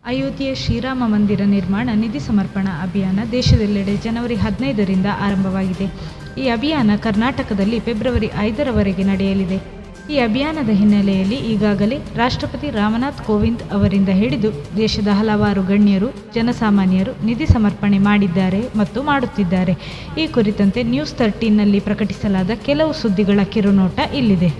ಅಯೋಧ್ಯೆಯ ಶ್ರೀರಾಮ ಮಂದಿರ ನಿರ್ಮಾಣ ನಿಧಿ ಸಮರ್ಪಣಾ ಅಭಿಯಾನ ದೇಶದೆಲ್ಲೆಡೆ ಜನವರಿ ಹದಿನೈದರಿಂದ ಆರಂಭವಾಗಿದೆ ಈ ಅಭಿಯಾನ ಕರ್ನಾಟಕದಲ್ಲಿ ಫೆಬ್ರವರಿ ಐದರವರೆಗೆ ನಡೆಯಲಿದೆ ಈ ಅಭಿಯಾನದ ಹಿನ್ನೆಲೆಯಲ್ಲಿ ಈಗಾಗಲೇ ರಾಷ್ಟ್ರಪತಿ ರಾಮನಾಥ್ ಕೋವಿಂದ್ ಅವರಿಂದ ಹಿಡಿದು ದೇಶದ ಹಲವಾರು ಗಣ್ಯರು ಜನಸಾಮಾನ್ಯರು ನಿಧಿ ಸಮರ್ಪಣೆ ಮಾಡಿದ್ದಾರೆ ಮತ್ತು ಮಾಡುತ್ತಿದ್ದಾರೆ ಈ ಕುರಿತಂತೆ ನ್ಯೂಸ್ ತರ್ಟೀನ್ನಲ್ಲಿ ಪ್ರಕಟಿಸಲಾದ ಕೆಲವು ಸುದ್ದಿಗಳ ಕಿರುನೋಟ ಇಲ್ಲಿದೆ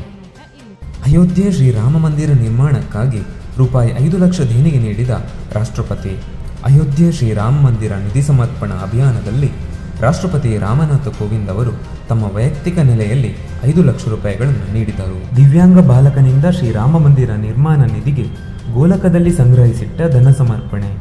ಅಯೋಧ್ಯೆ ಶ್ರೀರಾಮ ಮಂದಿರ ನಿರ್ಮಾಣಕ್ಕಾಗಿ ರೂಪಾಯಿ ಐದು ಲಕ್ಷ ದೇಣಿಗೆ ನೀಡಿದ ರಾಷ್ಟ್ರಪತಿ ಅಯೋಧ್ಯೆ ಶ್ರೀರಾಮ ಮಂದಿರ ನಿಧಿ ಸಮರ್ಪಣಾ ಅಭಿಯಾನದಲ್ಲಿ ರಾಷ್ಟ್ರಪತಿ ರಾಮನಾಥ ಕೋವಿಂದ್ ಅವರು ತಮ್ಮ ವೈಯಕ್ತಿಕ ನೆಲೆಯಲ್ಲಿ ಐದು ಲಕ್ಷ ರೂಪಾಯಿಗಳನ್ನು ನೀಡಿದರು ದಿವ್ಯಾಂಗ ಬಾಲಕನಿಂದ ಶ್ರೀರಾಮ ಮಂದಿರ ನಿರ್ಮಾಣ ನಿಧಿಗೆ ಗೋಲಕದಲ್ಲಿ ಸಂಗ್ರಹಿಸಿಟ್ಟ ಧನ ಸಮರ್ಪಣೆ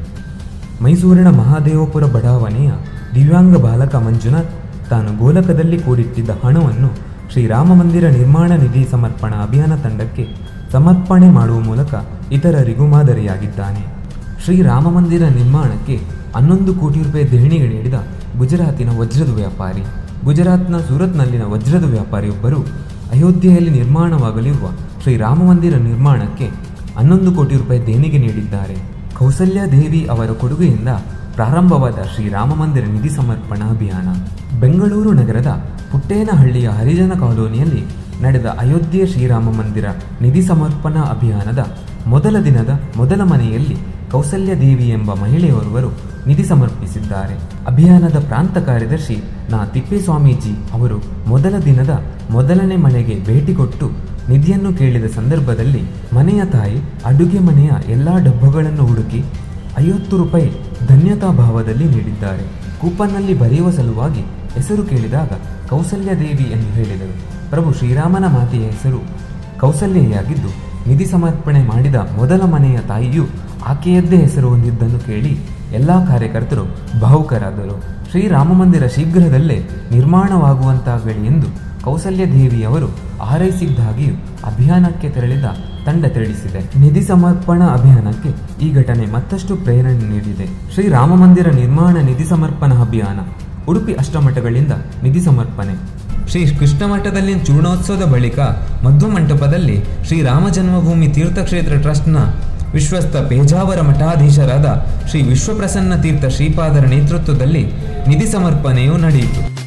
ಮೈಸೂರಿನ ಮಹಾದೇವಪುರ ಬಡಾವಣೆಯ ದಿವ್ಯಾಂಗ ಬಾಲಕ ಮಂಜುನಾಥ್ ತಾನು ಗೋಲಕದಲ್ಲಿ ಕೂಡಿಟ್ಟಿದ್ದ ಹಣವನ್ನು ಶ್ರೀರಾಮ ಮಂದಿರ ನಿರ್ಮಾಣ ನಿಧಿ ಸಮರ್ಪಣಾ ಅಭಿಯಾನ ತಂಡಕ್ಕೆ ಸಮರ್ಪಣೆ ಮಾಡುವ ಮೂಲಕ ಇತರರಿಗೂ ಮಾದರಿಯಾಗಿದ್ದಾನೆ ಶ್ರೀರಾಮ ಮಂದಿರ ನಿರ್ಮಾಣಕ್ಕೆ ಹನ್ನೊಂದು ಕೋಟಿ ರೂಪಾಯಿ ದೇಣಿಗೆ ನೀಡಿದ ಗುಜರಾತಿನ ವಜ್ರದ ವ್ಯಾಪಾರಿ ಗುಜರಾತ್ನ ಸೂರತ್ನಲ್ಲಿನ ವಜ್ರದ ವ್ಯಾಪಾರಿಯೊಬ್ಬರು ಅಯೋಧ್ಯೆಯಲ್ಲಿ ನಿರ್ಮಾಣವಾಗಲಿರುವ ಶ್ರೀರಾಮ ಮಂದಿರ ನಿರ್ಮಾಣಕ್ಕೆ ಹನ್ನೊಂದು ಕೋಟಿ ರೂಪಾಯಿ ದೇಣಿಗೆ ನೀಡಿದ್ದಾರೆ ಕೌಸಲ್ಯ ದೇವಿ ಅವರ ಕೊಡುಗೆಯಿಂದ ಪ್ರಾರಂಭವಾದ ಶ್ರೀರಾಮ ಮಂದಿರ ನಿಧಿ ಸಮರ್ಪಣಾ ಅಭಿಯಾನ ಬೆಂಗಳೂರು ನಗರದ ಪುಟ್ಟೇನಹಳ್ಳಿಯ ಹರಿಜನ ಕಾಲೋನಿಯಲ್ಲಿ ನಡೆದ ಅಯೋಧ್ಯೆ ಶ್ರೀರಾಮ ಮಂದಿರ ನಿಧಿ ಸಮರ್ಪಣಾ ಅಭಿಯಾನದ ಮೊದಲ ದಿನದ ಮೊದಲ ಮನೆಯಲ್ಲಿ ಕೌಸಲ್ಯ ದೇವಿ ಎಂಬ ಮಹಿಳೆಯೋರ್ವರು ನಿಧಿ ಸಮರ್ಪಿಸಿದ್ದಾರೆ ಅಭಿಯಾನದ ಪ್ರಾಂತ ಕಾರ್ಯದರ್ಶಿ ನಾ ತಿಪ್ಪೇಸ್ವಾಮೀಜಿ ಅವರು ಮೊದಲ ದಿನದ ಮೊದಲನೇ ಮನೆಗೆ ಭೇಟಿ ಕೊಟ್ಟು ನಿಧಿಯನ್ನು ಕೇಳಿದ ಸಂದರ್ಭದಲ್ಲಿ ಮನೆಯ ತಾಯಿ ಅಡುಗೆ ಮನೆಯ ಎಲ್ಲಾ ಡಬ್ಬಗಳನ್ನು ಹುಡುಕಿ ಐವತ್ತು ರೂಪಾಯಿ ಧನ್ಯತಾ ಭಾವದಲ್ಲಿ ನೀಡಿದ್ದಾರೆ ಕೂಪನ್ನಲ್ಲಿ ಬರೆಯುವ ಸಲುವಾಗಿ ಹೆಸರು ಕೇಳಿದಾಗ ಕೌಸಲ್ಯ ದೇವಿ ಎಂದು ಹೇಳಿದರು ಪ್ರಭು ಶ್ರೀರಾಮನ ಮಾತೆಯ ಹೆಸರು ಕೌಸಲ್ಯೆಯಾಗಿದ್ದು ನಿಧಿ ಸಮರ್ಪಣೆ ಮಾಡಿದ ಮೊದಲ ಮನೆಯ ತಾಯಿಯು ಆಕೆಯದ್ದೇ ಹೆಸರು ಹೊಂದಿದ್ದನ್ನು ಕೇಳಿ ಎಲ್ಲಾ ಕಾರ್ಯಕರ್ತರು ಭಾವುಕರಾದರು ಶ್ರೀರಾಮ ಮಂದಿರ ಶೀಘ್ರದಲ್ಲೇ ನಿರ್ಮಾಣವಾಗುವಂತಾಗಲಿ ಎಂದು ಕೌಸಲ್ಯ ದೇವಿಯವರು ಹಾರೈಸಿದ್ದಾಗಿಯೂ ಅಭಿಯಾನಕ್ಕೆ ತೆರಳಿದ ತಂಡ ತಿಳಿಸಿದೆ ನಿಧಿ ಸಮರ್ಪಣಾ ಅಭಿಯಾನಕ್ಕೆ ಈ ಘಟನೆ ಮತ್ತಷ್ಟು ಪ್ರೇರಣೆ ನೀಡಿದೆ ಶ್ರೀರಾಮ ಮಂದಿರ ನಿರ್ಮಾಣ ನಿಧಿ ಸಮರ್ಪಣಾ ಅಭಿಯಾನ ಉಡುಪಿ ಅಷ್ಟಮಠಗಳಿಂದ ನಿಧಿ ಸಮರ್ಪಣೆ ಶ್ರೀ ಕೃಷ್ಣ ಮಠದಲ್ಲಿ ಚೂರ್ಣೋತ್ಸವದ ಬಳಿಕ ಮಧ್ವ ಮಂಟಪದಲ್ಲಿ ಶ್ರೀ ರಾಮ ಜನ್ಮಭೂಮಿ ತೀರ್ಥಕ್ಷೇತ್ರ ಟ್ರಸ್ಟ್ನ ವಿಶ್ವಸ್ತ ಪೇಜಾವರ ಮಠಾಧೀಶರಾದ ಶ್ರೀ ವಿಶ್ವಪ್ರಸನ್ನ ತೀರ್ಥ ಶ್ರೀಪಾದರ ನೇತೃತ್ವದಲ್ಲಿ ನಿಧಿ ಸಮರ್ಪಣೆಯು ನಡೆಯಿತು